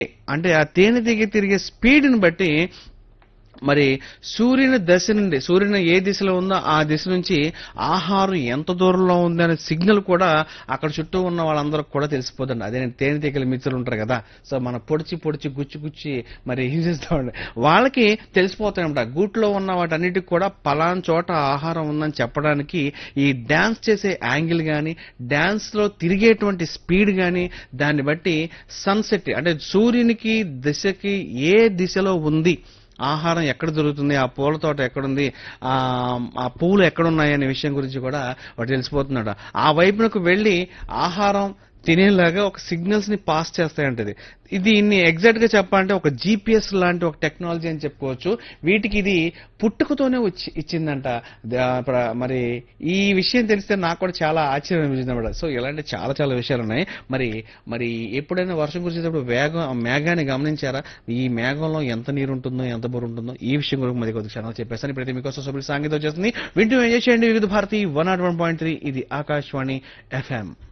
అంటే ఆ తేనెటీగ తిరిగే స్పీడ్ని బట్టి మరి సూర్యుని దశ నుండి సూర్యుని ఏ దిశలో ఉందో ఆ దిశ నుంచి ఆహారం ఎంత దూరంలో ఉంది అనే సిగ్నల్ కూడా అక్కడ చుట్టూ ఉన్న వాళ్ళందరికి కూడా తెలిసిపోతుంది అదే తేనెటీగల మిత్రులు ఉంటారు కదా సో మన పొడిచి పొడిచి గుచ్చి గుచ్చి మరి ఏం చేస్తామండి వాళ్ళకి తెలిసిపోతాయన్నమాట గూట్లో ఉన్న వాటన్నిటికి కూడా పలాన్ చోట ఆహారం ఉందని చెప్పడానికి ఈ డ్యాన్స్ చేసే యాంగిల్ కానీ డ్యాన్స్లో తిరిగేటువంటి స్పీడ్ కానీ దాన్ని బట్టి సన్సెట్ అంటే సూర్యునికి దిశకి ఏ దిశలో ఉంది ఆహారం ఎక్కడ దొరుకుతుంది ఆ పూల తోట ఎక్కడుంది ఆ ఆ పూలు ఎక్కడున్నాయి అనే విషయం గురించి కూడా వాడు తెలిసిపోతున్నాడు ఆ వైపునకు వెళ్ళి ఆహారం తినేలాగా ఒక సిగ్నల్స్ ని పాస్ చేస్తాయంటది ఇది ఇన్ని ఎగ్జాక్ట్ గా చెప్పాలంటే ఒక జీపీఎస్ లాంటి ఒక టెక్నాలజీ అని చెప్పుకోవచ్చు వీటికి ఇది పుట్టుకతోనే వచ్చి ఇచ్చిందంట ద- ప్ర- మరి ఈ విషయం తెలిస్తే నాకు కూడా చాలా ఆశ్చర్యం అనిపించింది అన్నమాట సో ఇలాంటి చాలా చాలా విషయాలు ఉన్నాయి మరి మరి ఎప్పుడైనా వర్షం కురిసేటప్పుడు వేగం మేఘాన్ని గమనించారా ఈ మేఘంలో ఎంత నీరు ఉంటుందో ఎంత బరువు ఉంటుందో ఈ విషయం గురించి మరి కొద్దిగా క్షణాలు చెప్పేస్తాను ఇప్పుడైతే మీకోసం సభ్యులు సాంగీతం వచ్చేస్తుంది వింటూ ఎంజాయ్ చేయండి Vividh Bharati one nought one point three ఇది ఆకాశవాణి ఎఫ్ఎం